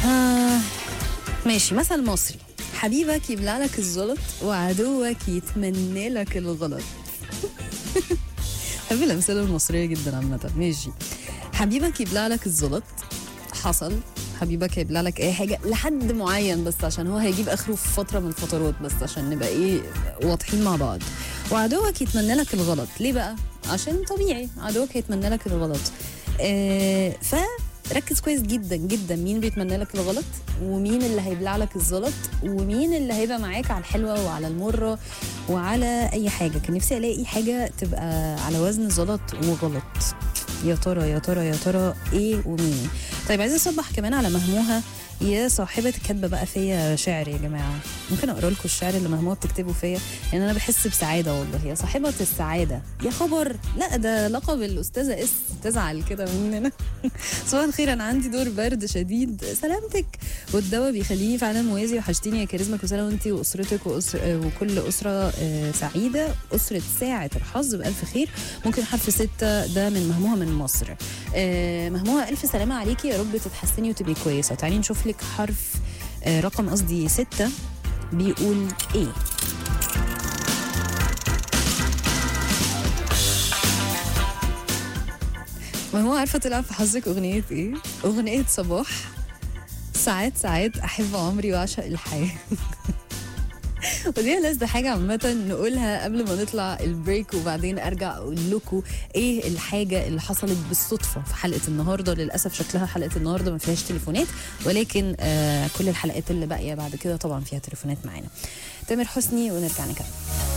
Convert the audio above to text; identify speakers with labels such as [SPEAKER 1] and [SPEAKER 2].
[SPEAKER 1] آه ماشي مثل مصري حبيبك يبلع لك الزلط وعدوك يتمنى لك الغلط بحب الامثله المصريه جدا عامه ماشي حبيبك يبلع لك الزلط حصل حبيبك هيبلع لك اي حاجه لحد معين بس عشان هو هيجيب اخره في فتره من الفترات بس عشان نبقى ايه واضحين مع بعض وعدوك يتمنى لك الغلط ليه بقى عشان طبيعي عدوك هيتمنى لك الغلط آه فركز كويس جدا جدا مين بيتمنى لك الغلط ومين اللي هيبلع لك الزلط ومين اللي هيبقى معاك على الحلوه وعلى المره وعلى اي حاجه كان نفسي الاقي حاجه تبقى على وزن زلط وغلط يا ترى يا ترى يا ترى ايه ومين طيب عايزه اصبح كمان على مهموها يا صاحبة كاتبة بقى فيا شعر يا جماعة ممكن أقرأ لكم الشعر اللي مهموها بتكتبه فيا لأن أنا بحس بسعادة والله يا صاحبة السعادة يا خبر لا ده لقب الأستاذة اس تزعل كده مننا صباح الخير أنا عندي دور برد شديد سلامتك والدواء بيخليني فعلا موازي وحشتيني يا كاريزما كل سنة وأنتي وأسرتك وأسر وكل أسرة آه، سعيدة أسرة ساعة الحظ بألف خير ممكن حرف ستة ده من مهموها من مصر آه، مهموها ألف سلامة عليكي يا رب تتحسني وتبقي كويسة تعالي نشوف لك حرف آه، رقم قصدي ستة بيقول ايه مهموها عارفة تلعب في حظك أغنية ايه؟ أغنية صباح ساعات ساعات أحب عمري وأعشق الحياة ودي لازم حاجة عامة نقولها قبل ما نطلع البريك وبعدين أرجع أقول لكم إيه الحاجة اللي حصلت بالصدفة في حلقة النهاردة للأسف شكلها حلقة النهاردة ما فيهاش تليفونات ولكن آه كل الحلقات اللي باقية بعد كده طبعا فيها تليفونات معانا تامر حسني ونرجع نكمل